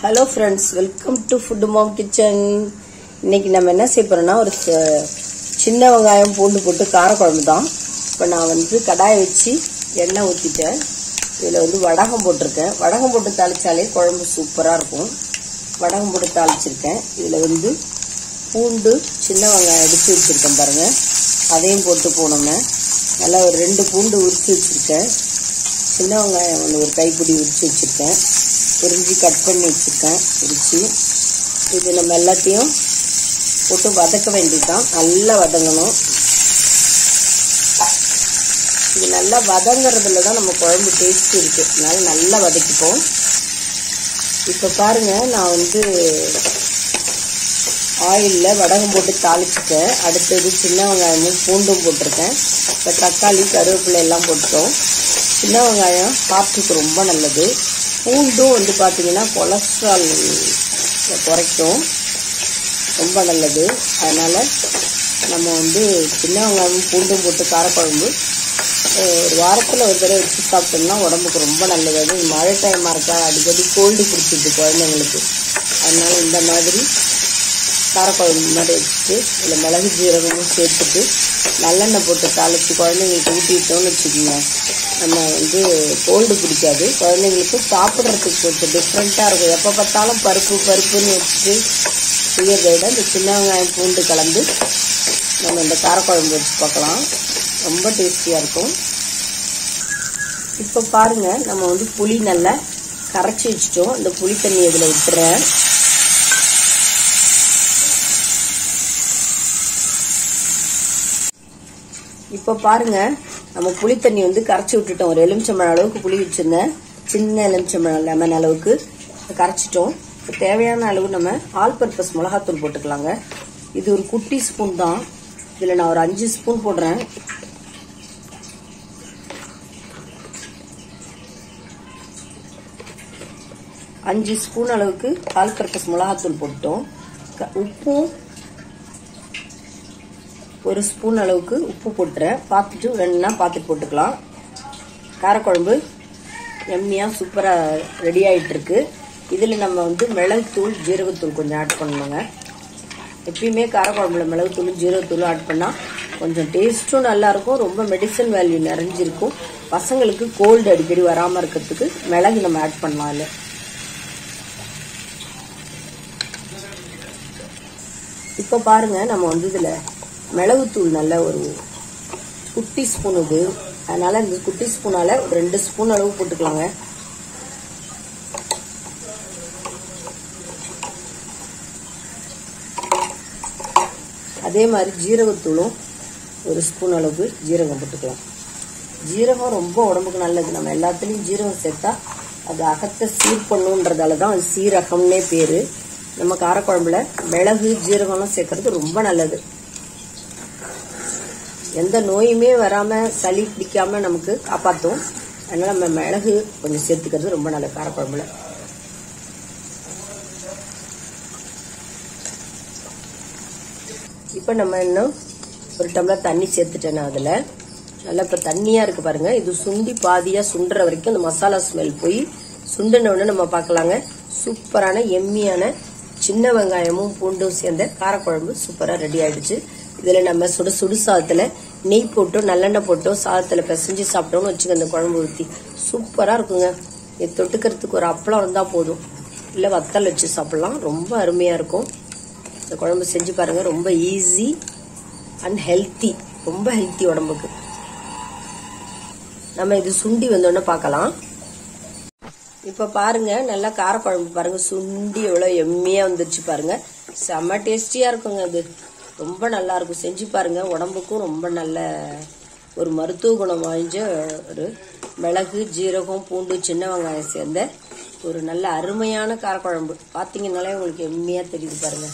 hello friends welcome to food mom kitchen இன்னைக்கு நம்ம என்ன செய்ய போறோம்னா ஒரு ச- சின்ன வெங்காயம் பூண்டு போட்டு காரக்குழம்பு தான் இப்போ நான் வந்து கடாயை வச்சு எண்ணெய் ஊற்றிட்டேன் இதில் வந்து வடகம் போட்டிருக்கேன் வடகம் போட்டு தாளிச்சாலே குழம்பு சூப்பராக இருக்கும் வடகம் போட்டு தாளிச்சிருக்கேன் இதில் வந்து பூண்டு சின்ன வெங்காயம் எடுத்து வச்சுருக்கேன் பாருங்கள் அதையும் போட்டு போனோம்னா நல்லா ஒரு ரெண்டு பூண்டு உரிச்சு வச்சுருக்கேன் சின்ன வெங்காயம் ஒன்று ஒரு கைப்பிடி உரிச்சு வச்சுருக்கேன் உரிஞ்சு கட் பண்ணி வச்சுருக்கேன் உரிச்சு இது நம்ம எல்லாத்தையும் போட்டு வதக்க வேண்டியதுதான் நல்லா வதங்கணும் இது நல்லா வதங்குறதுல தான் நம்ம குழம்பு டேஸ்ட் இருக்குது அதனால நல்லா வதக்கிப்போம் இப்போ பாருங்க நான் வந்து ஆயிலில் வடகம் போட்டு தாளிச்சிட்டேன் அடுத்தது சின்ன வெங்காயமும் பூண்டும் போட்டிருக்கேன் இப்போ தக்காளி கருவேப்பிலை எல்லாம் போட்டுட்டோம் சின்ன வெங்காயம் சாப்பிட்டுக்கு ரொம்ப நல்லது பூண்டும் வந்து பார்த்தீங்கன்னா கொலஸ்ட்ரால் குறைக்கும் ரொம்ப நல்லது அதனால் நம்ம வந்து சின்ன வெங்காயமும் பூண்டும் போட்டு காரக்குழம்பு அஹ், ஒரு வாரத்தில் ஒரு தடவை வச்சு சாப்பிட்டோம்னா உடம்புக்கு ரொம்ப நல்லது அது மழை டைமாக இருக்கா அடிக்கடி கோல்டு பிடிச்சிது குழந்தைங்களுக்கு அதனால இந்த மாதிரி காரக்குழம்பு மாதிரி வச்சுட்டு இதில் மிளகு ஜீரகமும் சேர்த்துட்டு நல்லெண்ணெய் போட்டு தாளித்து குழந்தைங்களுக்கு ஊட்டிட்டோம்னு வச்சுக்கோங்க நம்ம வந்து கோல்டு பிடிக்காது குழந்தைங்களுக்கு சாப்பிட்றதுக்கு கொஞ்சம் டிஃப்ரெண்ட்டாக இருக்கும் எப்போ பார்த்தாலும் பருப்பு பருப்புன்னு வச்சுட்டு செய்யறதை விட இந்த சின்ன வெங்காயம் பூண்டு கலந்து நம்ம இந்த காரக்குழம்பு வச்சு பார்க்கலாம் ரொம்ப டேஸ்டியாக இருக்கும் இப்போ பாருங்க நம்ம வந்து புளி நல்லா கரைச்சி வச்சுட்டோம் இந்த புளி தண்ணி இதில் விட்டுறேன் இப்போ பாருங்க நம்ம புளி தண்ணி வந்து கரைச்சி விட்டுட்டோம் ஒரு எலுமிச்சம்பழம் அளவுக்கு புளி வச்சிருந்தேன் சின்ன எலுமிச்சம்பழம் லெமன் அளவுக்கு கரைச்சிட்டோம் இப்போ தேவையான அளவு நம்ம ஆல் பர்பஸ் மிளகாத்தூள் போட்டுக்கலாங்க இது ஒரு குட்டி ஸ்பூன் தான் இதில் நான் ஒரு அஞ்சு ஸ்பூன் போடுறேன் அஞ்சு ஸ்பூன் அளவுக்கு ஆல் பர்பஸ் மிளகாத்தூள் போட்டோம் க- உப்பும் ஒரு ஸ்பூன் அளவுக்கு உப்பு போட்டுறேன் பார்த்துட்டு வேணும்னா பார்த்துட்டு போட்டுக்கலாம் காரக்குழம்பு எம்மியாக சூப்பராக ரெடி ஆயிட்டு இருக்கு இதில் நம்ம வந்து மிளகுத்தூள் ஜீரகத்தூள் கொஞ்சம் ஆட் பண்ணணுங்க எப்பயுமே காரக்குழம்புல மிளகுத்தூளும் ஜீரகத்தூளும் ஆட் பண்ணால் கொஞ்சம் டேஸ்ட்டும் நல்லாயிருக்கும் ரொம்ப மெடிசன் வேல்யூ நிறைஞ்சிருக்கும் பசங்களுக்கு கோல்டு அடிக்கடி வராமல் இருக்கிறதுக்கு மிளகு நம்ம ஆட் பண்ணலாம் அதில் இப்போ பாருங்க நம்ம வந்து இதில் மிளகுத்தூள் நல்ல ஒரு குட்டி ஸ்பூன் இது அதனால இந்த குட்டி ஸ்பூனால ஒரு ரெண்டு ஸ்பூன் அளவு போட்டுக்கலாங்க அதே மாதிரி ஜீரகத்தூளும் ஒரு ஸ்பூன் அளவுக்கு ஜீரகம் போட்டுக்கலாம் ஜீரகம் ரொம்ப உடம்புக்கு நல்லது நம்ம எல்லாத்துலேயும் ஜீரகம் சேர்த்தா அது அகத்தை சீர் பண்ணுன்றதால தான் அது சீரகம்னே பேர் நம்ம காரக்குழம்புல மிளகு ஜீரகம்லாம் சேர்க்கறது ரொம்ப நல்லது எந்த நோயுமே வராம சளி பிடிக்காம நமக்கு காப்பாற்றும் அதனால நம்ம மிளகு கொஞ்சம் சேர்த்துக்கிறது ரொம்ப நல்லது காரக்குழம்புல இப்போ நம்ம இன்னும் ஒரு டம்ளர் தண்ணி சேர்த்துட்டேன் நான் அதில் நல்லா இப்போ தண்ணியாக இருக்குது பாருங்க இது சுண்டி பாதியாக சுண்டுற வரைக்கும் அந்த மசாலா ஸ்மெல் போய் சுண்டின உடனே நம்ம பார்க்கலாங்க சூப்பரான எம்மியான சின்ன வெங்காயமும் பூண்டும் சேர்ந்த காரக்குழம்பு சூப்பராக ரெடி ஆயிடுச்சு இதில் நம்ம சுடு சுடு சாதத்தில் நெய் போட்டோ நல்லெண்ணெய் போட்டோ சாதத்தில் பிசைஞ்சு சாப்பிட்டோம்னு வச்சுக்க அந்த குழம்பு ஊற்றி சூப்பராக இருக்குங்க இது தொட்டுக்கிறதுக்கு ஒரு அப்பளம் இருந்தால் போதும் இல்லை வத்தல் வச்சு சாப்பிடலாம் ரொம்ப அருமையாக இருக்கும் இந்த குழம்பு செஞ்சு பாருங்க ரொம்ப ஈஸி அண்ட் ஹெல்த்தி ரொம்ப ஹெல்த்தி உடம்புக்கு நம்ம இது சுண்டி வந்தோடனே பார்க்கலாம் இப்போ பாருங்க நல்லா காரக்குழம்பு பாருங்க சுண்டி எவ்வளோ எம்மியாக வந்துருச்சு பாருங்க செம்ம டேஸ்டியாக இருக்குங்க அது ரொம்ப நல்லா இருக்கும் செஞ்சு பாருங்க உடம்புக்கும் ரொம்ப நல்ல ஒரு மருத்துவ குணம் வாய்ஞ்ச ஒரு மிளகு ஜீரகம் பூண்டு சின்ன வெங்காயம் சேர்ந்த ஒரு நல்ல அருமையான காரக்குழம்பு பார்த்தீங்கன்னாலே உங்களுக்கு எம்மியாக தெரியுது பாருங்க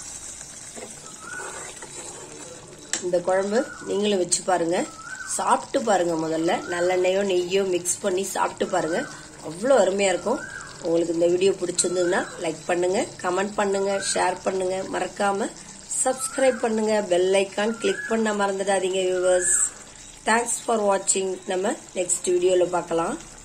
இந்த குழம்பு நீங்களும் வச்சு பாருங்க சாப்பிட்டு பாருங்க முதல்ல நல்லெண்ணெயோ நெய்யோ மிக்ஸ் பண்ணி சாப்பிட்டு பாருங்க அவ்வளோ அருமையா இருக்கும் உங்களுக்கு இந்த வீடியோ பிடிச்சிருந்ததுன்னா லைக் பண்ணுங்க கமெண்ட் பண்ணுங்க ஷேர் பண்ணுங்க மறக்காம சப்ஸ்கிரைப் பண்ணுங்க பெல் ஐக்கான் கிளிக் பண்ண மறந்துடாதீங்க வியூவர்ஸ் தேங்க்ஸ் ஃபார் வாட்சிங் நம்ம நெக்ஸ்ட் வீடியோவில் பார்க்கலாம்